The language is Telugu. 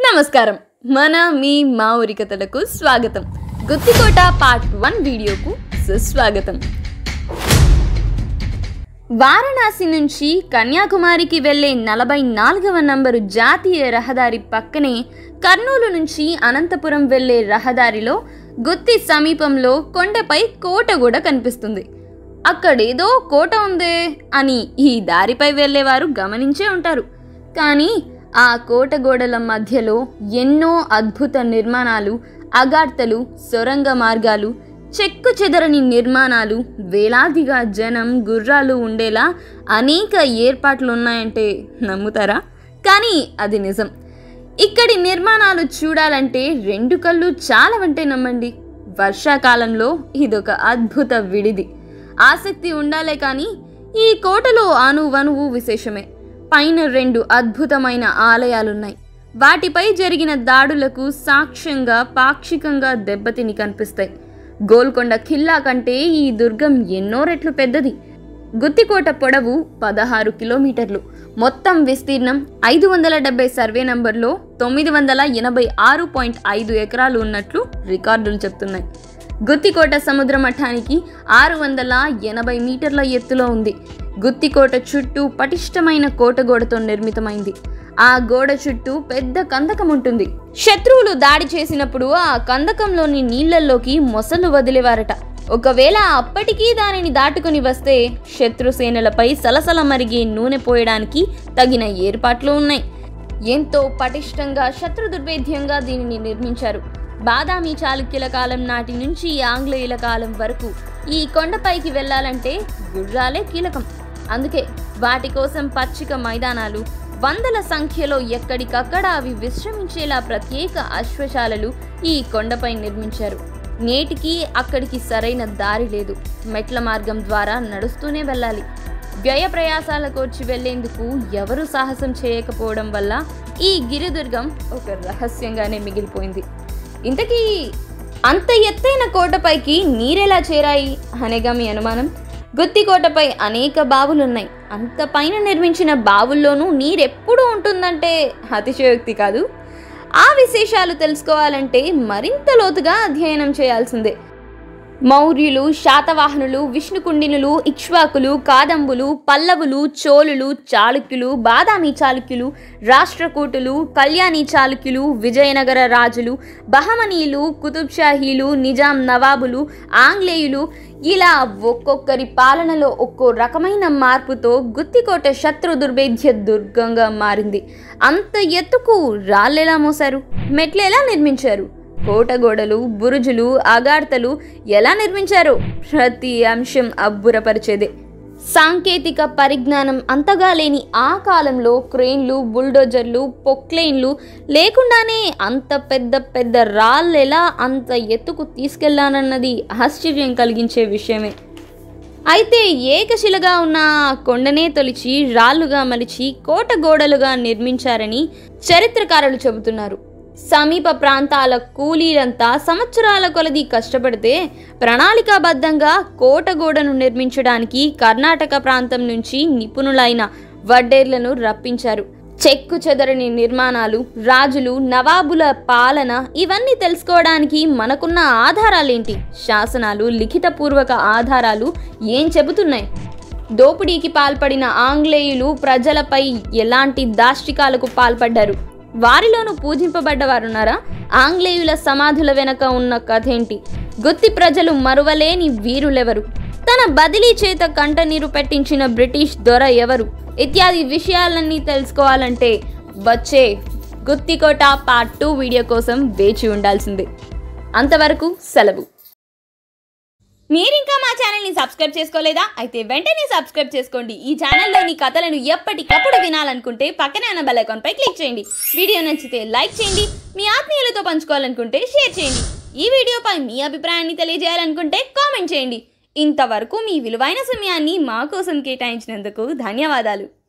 నమస్కారం మన మీ మా ఊరి కథలకు స్వాగతం గుత్తికోట పార్ట్ వన్ వీడియోకు సుస్వాగతం వారణాసి నుంచి కన్యాకుమారికి వెళ్లే నలభై నాలుగవ నంబరు జాతీయ రహదారి పక్కనే కర్నూలు నుంచి అనంతపురం వెళ్లే రహదారిలో గుత్తి సమీపంలో కొండపై కోట కూడా కనిపిస్తుంది అక్కడేదో కోట ఉందే అని ఈ దారిపై వెళ్ళేవారు గమనించే ఉంటారు కానీ ఆ కోట గోడల మధ్యలో ఎన్నో అద్భుత నిర్మాణాలు అగార్తలు సొరంగ మార్గాలు చెక్కు చెదరని నిర్మాణాలు వేలాదిగా జనం గుర్రాలు ఉండేలా అనేక ఏర్పాట్లు ఉన్నాయంటే నమ్ముతారా కానీ అది నిజం ఇక్కడి నిర్మాణాలు చూడాలంటే రెండు కళ్ళు చాలవంటే నమ్మండి వర్షాకాలంలో ఇదొక అద్భుత విడిది ఆసక్తి ఉండాలే కానీ ఈ కోటలో అణువణువు విశేషమే పైన రెండు అద్భుతమైన ఆలయాలున్నాయి వాటిపై జరిగిన దాడులకు సాక్ష్యంగా పాక్షికంగా దెబ్బతిని కనిపిస్తాయి గోల్కొండ ఖిల్లా కంటే ఈ దుర్గం ఎన్నో రెట్లు పెద్దది గుత్తికోట పొడవు పదహారు కిలోమీటర్లు మొత్తం విస్తీర్ణం ఐదు వందల డెబ్బై సర్వే నంబర్లో తొమ్మిది వందల ఎనభై ఆరు పాయింట్ ఐదు ఎకరాలు ఉన్నట్లు రికార్డులు చెప్తున్నాయి గుత్తికోట సముద్ర మఠానికి ఆరు వందల ఎనభై మీటర్ల ఎత్తులో ఉంది గుత్తికోట చుట్టూ పటిష్టమైన కోటగోడతో నిర్మితమైంది ఆ గోడ చుట్టూ పెద్ద కందకం ఉంటుంది శత్రువులు దాడి చేసినప్పుడు ఆ కందకంలోని నీళ్లల్లోకి మొసలు వదిలేవారట ఒకవేళ అప్పటికీ దానిని దాటుకుని వస్తే శత్రు సేనలపై సలసల మరిగే నూనె పోయడానికి తగిన ఏర్పాట్లు ఉన్నాయి ఎంతో పటిష్టంగా శత్రు దుర్భేద్యంగా దీనిని నిర్మించారు బాదామి చాళుక్యుల కాలం నాటి నుంచి ఆంగ్లేయుల కాలం వరకు ఈ కొండపైకి వెళ్ళాలంటే గుర్రాలే కీలకం అందుకే వాటి కోసం పచ్చిక మైదానాలు వందల సంఖ్యలో ఎక్కడికక్కడ అవి విశ్రమించేలా ప్రత్యేక అశ్వశాలలు ఈ కొండపై నిర్మించారు నేటికి అక్కడికి సరైన దారి లేదు మెట్ల మార్గం ద్వారా నడుస్తూనే వెళ్ళాలి వ్యయ ప్రయాసాలకు వచ్చి వెళ్లేందుకు ఎవరు సాహసం చేయకపోవడం వల్ల ఈ గిరిదుర్గం ఒక రహస్యంగానే మిగిలిపోయింది ఇంతకీ అంత ఎత్తైన కోటపైకి నీరెలా చేరాయి అనేగా మీ అనుమానం గుత్తికోటపై అనేక బావులున్నాయి అంత పైన నిర్మించిన బావుల్లోనూ నీరెప్పుడు ఉంటుందంటే అతిశయోక్తి కాదు ఆ విశేషాలు తెలుసుకోవాలంటే మరింత లోతుగా అధ్యయనం చేయాల్సిందే మౌర్యులు శాతవాహనులు విష్ణుకుండినులు ఇక్ష్వాకులు కాదంబులు పల్లవులు చోళులు చాళుక్యులు బాదామి చాళుక్యులు రాష్ట్రకూటులు కళ్యాణి చాళుక్యులు విజయనగర రాజులు బహమనీయులు కుతుబ్షాహీలు నిజాం నవాబులు ఆంగ్లేయులు ఇలా ఒక్కొక్కరి పాలనలో ఒక్కో రకమైన మార్పుతో గుత్తికోట శత్రు దుర్భేద్య దుర్గంగా మారింది అంత ఎత్తుకు రాళ్ళెలా మోశారు మెట్లెలా నిర్మించారు కోటగోడలు బురుజులు అగార్తలు ఎలా నిర్మించారో ప్రతి అంశం అబ్బురపరిచేదే సాంకేతిక పరిజ్ఞానం అంతగా లేని ఆ కాలంలో క్రెయిన్లు బుల్డోజర్లు పొక్లైన్లు లేకుండానే అంత పెద్ద పెద్ద రాళ్ళు ఎలా అంత ఎత్తుకు తీసుకెళ్లానన్నది ఆశ్చర్యం కలిగించే విషయమే అయితే ఏకశిలగా ఉన్న ఆ కొండనే తొలిచి రాళ్లుగా మలిచి కోట గోడలుగా నిర్మించారని చరిత్రకారులు చెబుతున్నారు సమీప ప్రాంతాల కూలీలంతా సంవత్సరాల కొలది కష్టపడితే ప్రణాళికాబద్ధంగా కోటగోడను నిర్మించడానికి కర్ణాటక ప్రాంతం నుంచి నిపుణులైన వడ్డేర్లను రప్పించారు చెక్కు చెదరని నిర్మాణాలు రాజులు నవాబుల పాలన ఇవన్నీ తెలుసుకోవడానికి మనకున్న ఆధారాలేంటి శాసనాలు లిఖితపూర్వక ఆధారాలు ఏం చెబుతున్నాయి దోపిడీకి పాల్పడిన ఆంగ్లేయులు ప్రజలపై ఎలాంటి దాష్టికాలకు పాల్పడ్డారు వారిలోనూ పూజింపబడ్డవారున్నారా ఆంగ్లేయుల సమాధుల వెనక ఉన్న కథేంటి గుత్తి ప్రజలు మరువలేని వీరులెవరు తన బదిలీ చేత కంటనీరు పెట్టించిన బ్రిటిష్ దొర ఎవరు ఇత్యాది విషయాలన్నీ తెలుసుకోవాలంటే వచ్చే గుత్తికోట పార్ట్ టూ వీడియో కోసం వేచి ఉండాల్సిందే అంతవరకు సెలవు మీరింకా మా ఛానల్ని సబ్స్క్రైబ్ చేసుకోలేదా అయితే వెంటనే సబ్స్క్రైబ్ చేసుకోండి ఈ ఛానల్లోని కథలను ఎప్పటికప్పుడు వినాలనుకుంటే పక్కనే ఉన్న బెల్ ఐకాన్పై క్లిక్ చేయండి వీడియో నచ్చితే లైక్ చేయండి మీ ఆత్మీయులతో పంచుకోవాలనుకుంటే షేర్ చేయండి ఈ వీడియోపై మీ అభిప్రాయాన్ని తెలియజేయాలనుకుంటే కామెంట్ చేయండి ఇంతవరకు మీ విలువైన సమయాన్ని మా కోసం కేటాయించినందుకు ధన్యవాదాలు